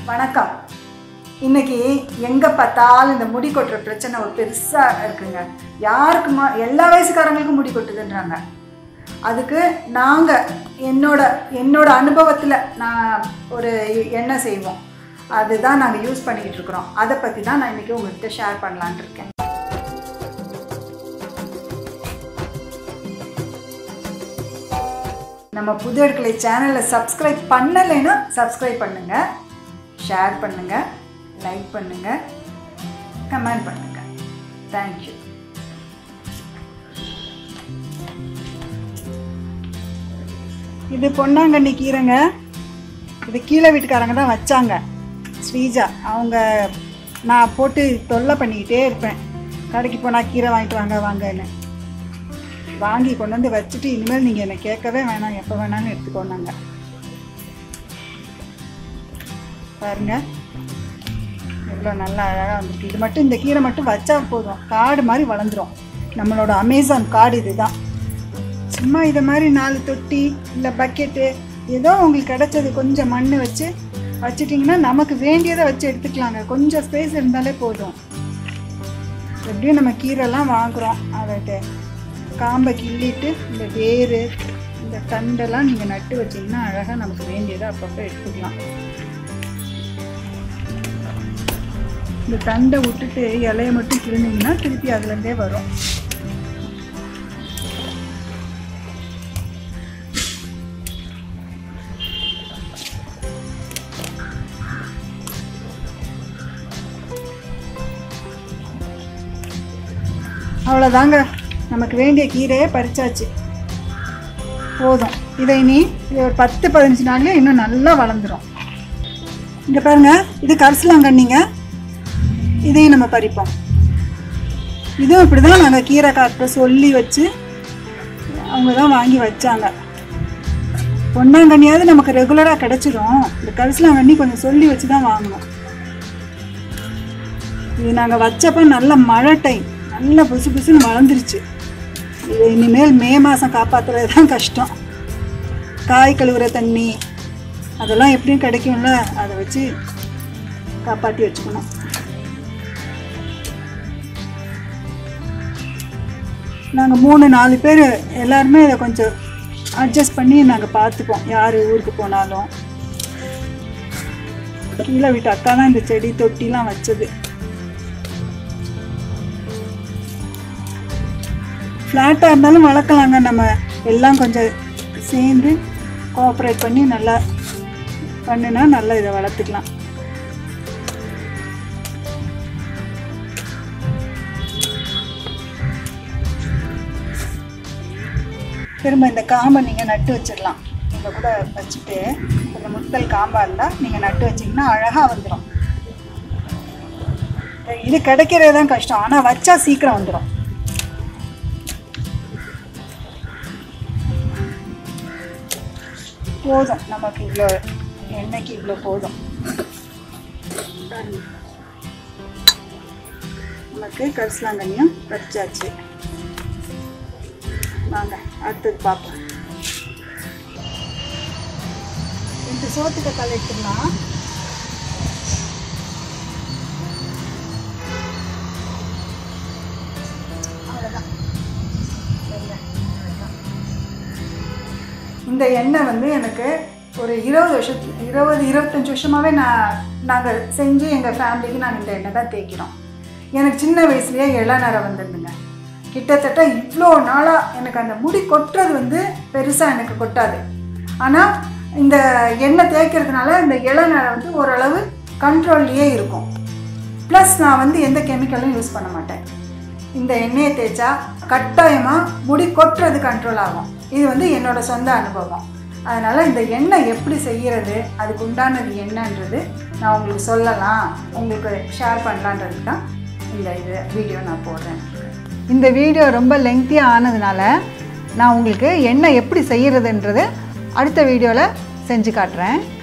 வணக்கம் இன்னைக்கு எங்கே பார்த்தாலும் இந்த முடி கொட்டுற பிரச்சனை ஒரு பெருசாக இருக்குங்க யாருக்குமா எல்லா வயசுக்காரங்களுக்கும் முடி கொட்டுதுன்றாங்க அதுக்கு நாங்கள் என்னோட என்னோட அனுபவத்தில் நான் ஒரு எண்ணெய் செய்வோம் அதுதான் நாங்கள் யூஸ் பண்ணிக்கிட்டு இருக்கிறோம் அதை பற்றி தான் நான் இன்றைக்கி உங்கள்கிட்ட ஷேர் பண்ணலான்ட்டு இருக்கேன் நம்ம புது அடுக்கலை சேனலை சப்ஸ்கிரைப் பண்ணலைன்னா சப்ஸ்கிரைப் பண்ணுங்கள் ஷேர் பண்ணுங்கள் லைக் பண்ணுங்கள் கமெண்ட் பண்ணுங்கள் தேங்க்யூ இது பொன்னாங்கண்ணி கீரைங்க இது கீழே வீட்டுக்காரங்க தான் வச்சாங்க ஸ்ரீஜா அவங்க நான் போட்டு தொல்லை பண்ணிக்கிட்டே இருப்பேன் கடைக்கு போனால் கீரை வாங்கிட்டு வாங்க வாங்கன்னு வாங்கி கொண்டு வந்து வச்சுட்டு இனிமேல் நீங்கள் என்னை கேட்கவே வேணாம் எப்போ வேணாலும் எடுத்துக்கோனாங்க பாருங்க எவ்வளோ நல்லா அழகாக வந்திருக்கு இது மட்டும் இந்த கீரை மட்டும் வச்சா போதும் காடு மாதிரி வளர்ந்துரும் நம்மளோட அமேசான் காடு இதுதான் சும்மா இதை மாதிரி நாலு தொட்டி இல்லை பக்கெட்டு ஏதோ உங்களுக்கு கிடைச்சது கொஞ்சம் மண் வச்சு வச்சிட்டிங்கன்னா நமக்கு வேண்டியதை வச்சு எடுத்துக்கலாங்க கொஞ்சம் ஸ்பேஸ் இருந்தாலே போதும் எப்படியும் நம்ம கீரைலாம் வாங்குகிறோம் அதை காம்பை கிள்ளிட்டு இந்த வேர் இந்த தண்டெல்லாம் நீங்கள் நட்டு வச்சிங்கன்னா அழகாக நமக்கு வேண்டியதை அப்பப்போ எடுத்துக்கலாம் இந்த தண்டை விட்டுட்டு இலையை மட்டும் கிழிஞ்சிங்கன்னா திருப்பி அதுலேருந்தே வரும் அவ்வளோதாங்க நமக்கு வேண்டிய கீரையே பறிச்சாச்சு போதும் இதை இனி இது ஒரு பத்து பதினஞ்சு நாள்லேயே இன்னும் நல்லா வளர்ந்துடும் இங்கே பாருங்க இது கரிசலாங்கண்ணிங்க இதையும் நம்ம பறிப்போம் இதுவும் இப்படி தான் நாங்கள் கீரை காட்ட சொல்லி வச்சு அவங்க தான் வாங்கி வச்சாங்க பொன்னாங்கண்ணியாவது நமக்கு ரெகுலராக கிடச்சிரும் இந்த கரிசலாங்கண்ணி கொஞ்சம் சொல்லி வச்சு தான் வாங்கணும் இது நாங்கள் வச்சப்போ நல்ல மழை டைம் நல்ல புசு புசுன்னு வளர்ந்துருச்சு இது இனிமேல் மே மாதம் காப்பாற்றுறது தான் கஷ்டம் காய் கழுவுற தண்ணி அதெல்லாம் எப்படியும் கிடைக்கும்ல அதை வச்சு காப்பாற்றி வச்சுக்கணும் நாங்கள் மூணு நாலு பேர் எல்லாருமே இதை கொஞ்சம் அட்ஜஸ்ட் பண்ணி நாங்கள் பார்த்துப்போம் யார் ஊருக்கு போனாலும் கீழே வீட்டு அக்கா தான் இந்த செடி தொட்டிலாம் வச்சது ஃப்ளாட்டாக இருந்தாலும் வளர்க்கலாங்க நம்ம எல்லாம் கொஞ்சம் சேர்ந்து கோஆப்ரேட் பண்ணி நல்லா பண்ணுனா நல்லா இதை வளர்த்துக்கலாம் திரும்ப இந்த காம்பை நீங்கள் நட்டு வச்சிடலாம் நீங்கள் கூட வச்சுட்டு இந்த முத்தல் காம்பாக இருந்தால் நீங்கள் நட்டு வச்சிங்கன்னா அழகாக வந்துடும் இது கிடைக்கிறது தான் கஷ்டம் ஆனால் வச்சா சீக்கிரம் வந்துடும் போதும் நமக்கு இவ்வளோ எண்ணெய்க்கு இவ்வளோ போதும் நமக்கு கரிசலாங்கண்ணியும் பறிச்சாச்சு வாங்க அடுத்தது பார்ப்போம் ரெண்டு சோத்துக்கு தலை எடுத்துடலாம் அவ்வளோதான் இந்த எண்ணெய் வந்து எனக்கு ஒரு இருபது வருஷத்து இருபது இருபத்தஞ்சி வருஷமாகவே நான் நாங்கள் செஞ்சு எங்கள் ஃபேமிலிக்கு நாங்கள் இந்த எண்ணெய் தான் தேய்க்கிறோம் எனக்கு சின்ன வயசுலேயே இளநரை வந்துருந்துங்க கிட்டத்தட்ட இவ்வளோ நாளாக எனக்கு அந்த முடி கொட்டுறது வந்து பெருசாக எனக்கு கொட்டாது ஆனால் இந்த எண்ணெய் தேய்க்கிறதுனால இந்த இளநரை வந்து ஓரளவு கண்ட்ரோல்லையே இருக்கும் ப்ளஸ் நான் வந்து எந்த கெமிக்கலும் யூஸ் பண்ண மாட்டேன் இந்த எண்ணெயை தேய்ச்சா கட்டாயமாக முடி கொட்டுறது கண்ட்ரோல் ஆகும் இது வந்து என்னோட சொந்த அனுபவம் அதனால் இந்த எண்ணெய் எப்படி செய்கிறது அதுக்கு உண்டானது என்னன்றது நான் உங்களுக்கு சொல்லலாம் உங்களுக்கு ஷேர் பண்ணலான்றது தான் இந்த இது வீடியோ நான் போடுறேன் இந்த வீடியோ ரொம்ப லெங்க்த்தியாக ஆனதுனால நான் உங்களுக்கு எண்ணெய் எப்படி செய்கிறதுன்றது அடுத்த வீடியோவில் செஞ்சு காட்டுறேன்